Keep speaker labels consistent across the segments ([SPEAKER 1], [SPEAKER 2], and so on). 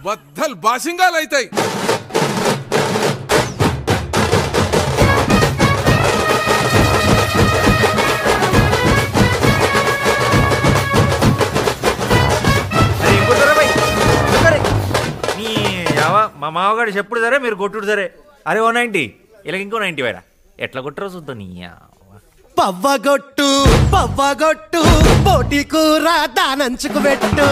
[SPEAKER 1] బద్దలు బాసింగాలు అవుతాయి
[SPEAKER 2] అరే ఇంకోసారా భయ్ ఇంకోసారి. నీ యావ మా మామగాడు చెప్పుడు సరే మీరు కొట్టుడు సరే అరే ఓ నైంటీ ఇలాగ ఇంకో నైంటీ వేరా ఎట్లా కొట్టరో చూద్దాం నీ యావ.
[SPEAKER 3] పవ్వగొట్టు పవ్వగొట్టు పోటీ కూర దానంచుకు పెట్టు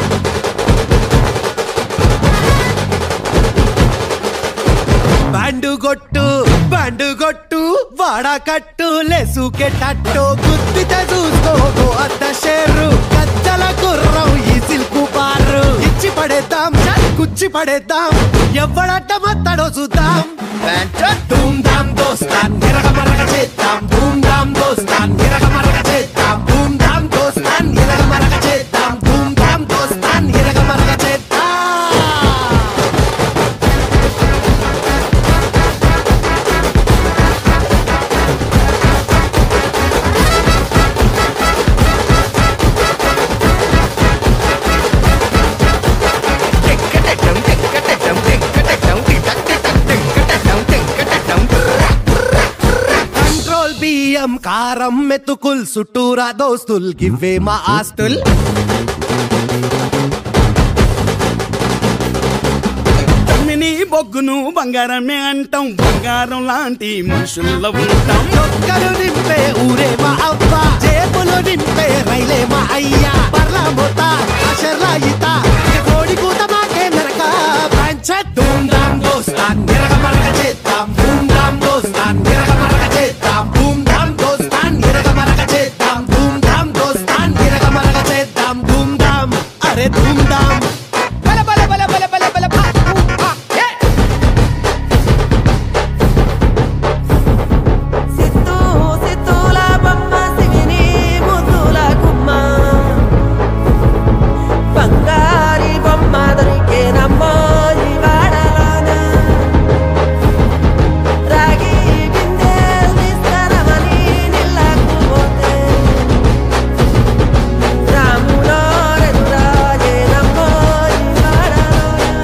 [SPEAKER 3] బ్యాండు కొట్టు బ్యాండు కొట్టు వాడకట్టు లెసుకెట్టట్టు గుద్దితే చూసుకోకు అద్ద షేరు గజ్జల గుర్రం ఈ సిల్కు బారు ఇచ్చి పడేద్దాం కుచ్చి పడేద్దాం ఎవడట్ట మత్తడో చూద్దాం ధూమ్ ధామ్ దోస్తాన్ ఎరగ మరగ చేద్దాం ధూమ్ ధామ్ దోస్తాన్ ఎరగ మరగ చేద్దాం ధూమ్ ధామ్ దోస్తాన్ ఎరగ మరగ చేద్దాం ధూమ్ ధామ్ దోస్తాన్ ఎరగ మరగ చేద్దాం కంట్రోల్ బియ్యం కారం మెతుకుల్ చుట్టూరా దోస్తుల్ గివ్వే మా ఆస్తుల్
[SPEAKER 4] తమ్మిని బొగ్గును బంగారమే అంటాం బంగారం లాంటి మనుషుల్లో ఉంటాం
[SPEAKER 3] ఒక్కలు నింపే ఊరే మా అవ్వ జేబులు నింపే రైలే మా అయ్యా పర్లా మోత అషర్లా ఈత ఇక కోడి కూత మాకే మెరక పంచత్ ధూమ్ ధామ్ దోస్తాన్ నిరగ మరగ చేద్దాం ధూమ్ ధామ్ దోస్తాన్ నిరగ మరగ చేద్దాం ధూమ్ ధామ్ దోస్తాన్ నిరగ మరగ చేద్దాం ధూమ్ ధామ్ దోస్తాన్ నిరగ మరగ చేద్దాం ధూమ్ ధామ్ అరే ధూమ్ ధామ్ బల బల బల బల బల బల భా, భూ, భా, ఏ!
[SPEAKER 5] సిత్తూ సిత్తూల బొమ్మ శివిని ముద్దుల గుమ్మ బంగారి బొమ్మ దొరికేనమ్మో ఈ వాడలోన రాగి బిందెలు తీసుకురమని నిల్లకు పోతే రాములో రెదురాజేనమ్మో ఈ వాడలోన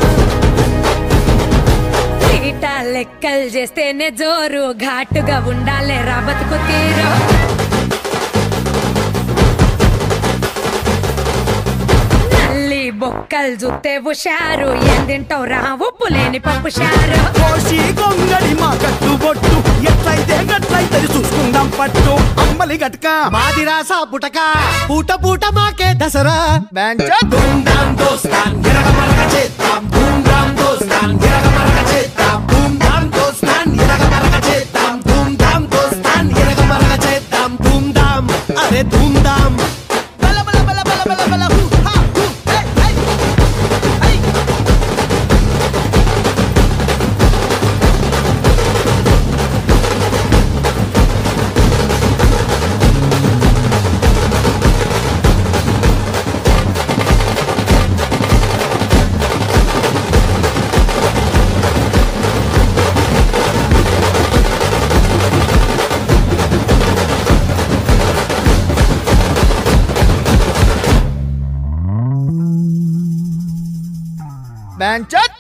[SPEAKER 6] తిగిట లెక్కలు చేస్తేనే జోరు ఘాటుగా ఉండాలే రా బతుకు తీరు నల్లి బొక్కలు చూస్తే హుషారు ఏం తింటావు రా ఉప్పు లేని పప్పు షారు
[SPEAKER 4] కోసి గొంగడి మా కట్టు బొట్టు ఎట్లయితే గట్లయితే చూసుకుందాం పట్టు అమ్మలి గట్క
[SPEAKER 3] మాది రాసా పుటక పూట పూట మాకే దసరా ధూమ్ ధామ్ దోస్తాన్ ఎరగ మరగ చేద్దాం ధూమ్ ధామ్ దోస్తాన్ ఎరగ మరగ చేద్దాం ధూమ్ ధామ్ దోస్తాన్ ఎరగ మరగ చేద్దాం ధూమ్ ధామ్ దోస్తాన్ ఎరగ మరగ చేద్దాం ధూమ్ ధామ్ అరే ధూమ్ ధామ్ బల బల బల బల బల బల హూ హా హూ హే హే హై
[SPEAKER 7] Manchot